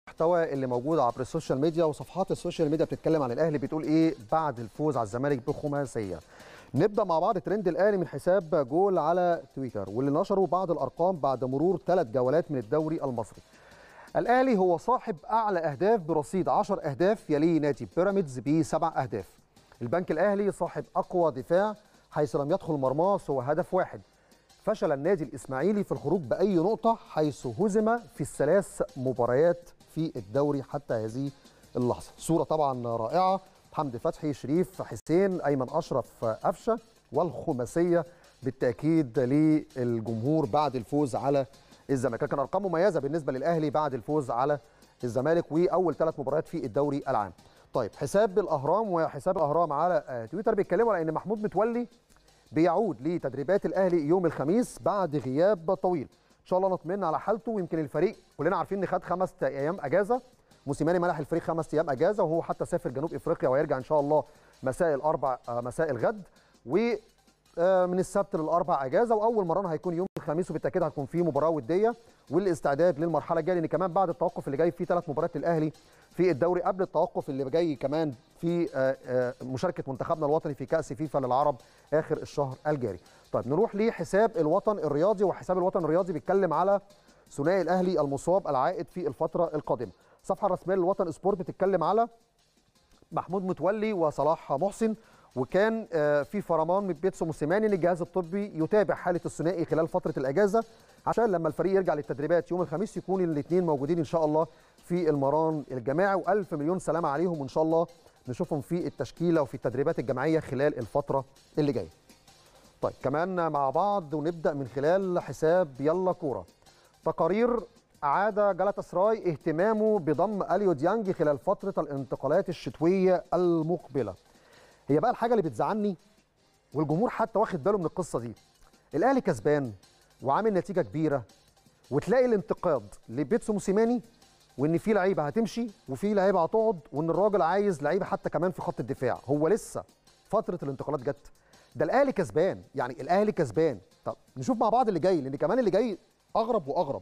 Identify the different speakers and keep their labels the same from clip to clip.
Speaker 1: المحتوى اللي موجود عبر السوشيال ميديا وصفحات السوشيال ميديا بتتكلم عن الاهلي بتقول ايه بعد الفوز على الزمالك بخماسيه نبدا مع بعض ترند الاهلي من حساب جول على تويتر واللي نشروا بعض الارقام بعد مرور ثلاث جولات من الدوري المصري الاهلي هو صاحب اعلى اهداف برصيد 10 اهداف يليه نادي بيراميدز بسبع اهداف البنك الاهلي صاحب اقوى دفاع حيث لم يدخل مرماه سوى هدف واحد فشل النادي الاسماعيلي في الخروج باي نقطه حيث هزم في الثلاث مباريات في الدوري حتى هذه اللحظه صوره طبعا رائعه حمدي فتحي شريف حسين ايمن اشرف قفشه والخماسيه بالتاكيد للجمهور بعد الفوز على الزمالك كان ارقام مميزه بالنسبه للاهلي بعد الفوز على الزمالك واول ثلاث مباريات في الدوري العام طيب حساب الاهرام وحساب الاهرام على تويتر بيتكلموا على ان محمود متولي بيعود لتدريبات الاهلي يوم الخميس بعد غياب طويل ان شاء الله نطمئن على حالته ويمكن الفريق كلنا عارفين ان خد خمس ايام اجازه موسيماني منح الفريق خمس ايام اجازه وهو حتى سافر جنوب افريقيا ويرجع ان شاء الله مساء الاربع مساء الغد و من السبت للاربع اجازه واول مران هيكون يوم الخميس وبالتاكيد هتكون في مباراه وديه والاستعداد للمرحله الجايه لان كمان بعد التوقف اللي جاي في ثلاث مباريات للاهلي في الدوري قبل التوقف اللي جاي كمان في مشاركه منتخبنا الوطني في كاس فيفا للعرب اخر الشهر الجاري. طيب نروح لحساب الوطن الرياضي وحساب الوطن الرياضي بيتكلم على ثنائي الاهلي المصاب العائد في الفتره القادمه. الصفحه الرسميه للوطن سبورت بتتكلم على محمود متولي وصلاح محسن وكان في فرمان من بيتسو موسيماني ان الجهاز الطبي يتابع حاله الثنائي خلال فتره الاجازه عشان لما الفريق يرجع للتدريبات يوم الخميس يكون الاثنين موجودين ان شاء الله في المران الجماعي والف مليون سلامه عليهم وان شاء الله نشوفهم في التشكيله وفي التدريبات الجماعيه خلال الفتره اللي جايه. طيب كمان مع بعض ونبدا من خلال حساب يلا كوره. تقارير عاد جالاتا سراي اهتمامه بضم اليو ديانج خلال فتره الانتقالات الشتويه المقبله. هي بقى الحاجه اللي بتزعلني والجمهور حتى واخد باله من القصه دي. الاهلي كسبان وعامل نتيجه كبيره وتلاقي الانتقاد لبيتسو موسيماني وان في لعيبه هتمشي وفي لعيبه هتقعد وان الراجل عايز لعيبه حتى كمان في خط الدفاع هو لسه فتره الانتقالات جت ده الاهلي كسبان يعني الاهلي كسبان طب نشوف مع بعض اللي جاي لان كمان اللي جاي اغرب واغرب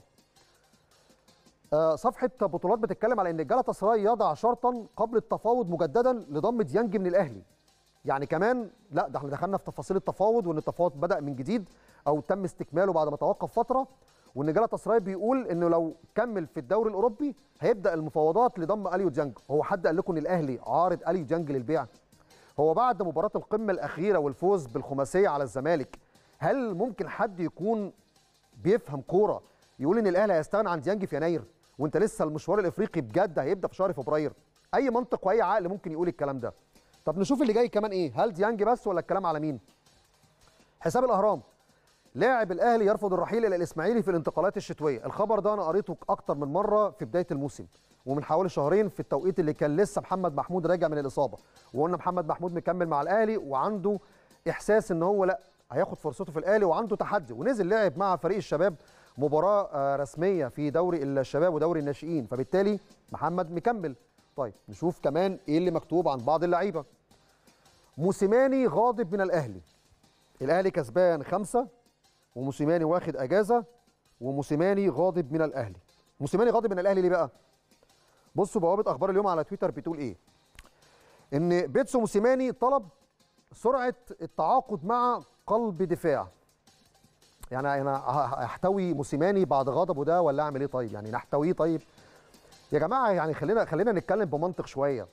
Speaker 1: آه صفحه بطولات بتتكلم على ان جالاتا سراي يضع شرطا قبل التفاوض مجددا لضم ديانج من الاهلي يعني كمان لا ده احنا دخلنا في تفاصيل التفاوض وان التفاوض بدا من جديد او تم استكماله بعد ما توقف فتره وان جالاتا سراي بيقول انه لو كمل في الدوري الاوروبي هيبدا المفاوضات لضم اليو ديانج هو حد قال لكم ان الاهلي عارض اليو ديانج للبيع هو بعد مباراه القمه الاخيره والفوز بالخماسيه على الزمالك هل ممكن حد يكون بيفهم كوره يقول ان الاهلي هيستغنى عن ديانج في يناير وانت لسه المشوار الافريقي بجد هيبدا في شهر فبراير اي منطق واي عقل ممكن يقول الكلام ده طب نشوف اللي جاي كمان ايه هل ديانج بس ولا الكلام على مين حساب الاهرام لاعب الاهلي يرفض الرحيل الى الاسماعيلي في الانتقالات الشتويه الخبر ده انا قريته اكتر من مره في بدايه الموسم ومن حوالي شهرين في التوقيت اللي كان لسه محمد محمود راجع من الاصابه وقلنا محمد محمود مكمل مع الاهلي وعنده احساس ان هو لا هياخد فرصته في الاهلي وعنده تحدي ونزل لعب مع فريق الشباب مباراه رسميه في دوري الشباب ودوري الناشئين فبالتالي محمد مكمل طيب نشوف كمان ايه اللي مكتوب عن بعض اللعيبه موسيماني غاضب من الاهلي الاهلي كسبان خمسة وموسيماني واخد اجازه وموسيماني غاضب من الاهلي موسيماني غاضب من الاهلي ليه بقى بصوا بوابه اخبار اليوم على تويتر بتقول ايه ان بيتسو موسيماني طلب سرعه التعاقد مع قلب دفاع يعني انا احتوي موسيماني بعد غضبه ده ولا اعمل ايه طيب يعني نحتويه طيب يا جماعه يعني خلينا خلينا نتكلم بمنطق شويه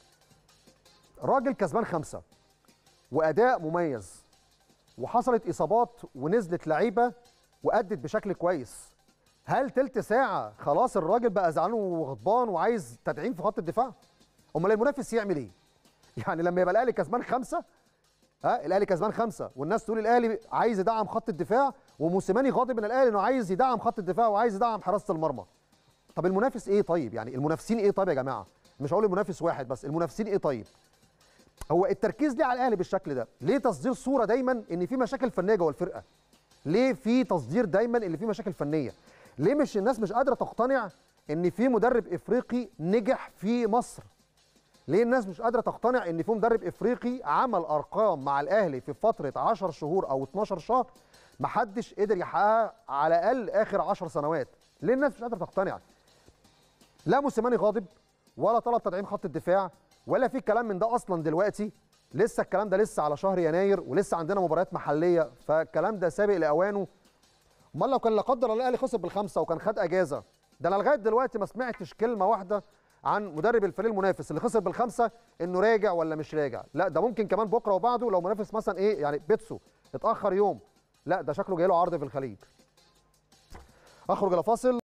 Speaker 1: راجل كسبان خمسه واداء مميز وحصلت اصابات ونزلت لعيبه وادت بشكل كويس هل تلت ساعه خلاص الراجل بقى زعلان وغضبان وعايز تدعيم في خط الدفاع امال المنافس يعمل ايه يعني لما يبقى الاهلي كسبان خمسه ها الاهلي كسبان خمسه والناس تقول الاهلي عايز يدعم خط الدفاع وموسيماني غاضب من الاهلي انه عايز يدعم خط الدفاع وعايز يدعم حراسه المرمى طب المنافس ايه طيب يعني المنافسين ايه طيب يا جماعه مش هقول المنافس واحد بس المنافسين ايه طيب هو التركيز ليه على الاهلي بالشكل ده ليه تصدير صوره دايما ان في مشاكل فنيه جوه الفرقه ليه في تصدير دايما ان في مشاكل فنيه ليه مش الناس مش قادره تقتنع ان في مدرب افريقي نجح في مصر ليه الناس مش قادره تقتنع ان في مدرب افريقي عمل ارقام مع الاهلي في فتره 10 شهور او 12 شهر محدش قدر يحققها على الاقل اخر 10 سنوات ليه الناس مش قادره تقتنع لا موسيماني غاضب ولا طلب تدعيم خط الدفاع ولا في كلام من ده اصلا دلوقتي لسه الكلام ده لسه على شهر يناير ولسه عندنا مباريات محليه فالكلام ده سابق لاوانه امال لو كان لا قدر الله الاهلي خسر بالخمسه وكان خد اجازه ده انا لغايه دلوقتي ما سمعتش كلمه واحده عن مدرب الفريق المنافس اللي خسر بالخمسه انه راجع ولا مش راجع لا ده ممكن كمان بكره وبعده لو منافس مثلا ايه يعني بيتسو اتاخر يوم لا ده شكله جاي له عرض في الخليج اخرج الى فاصل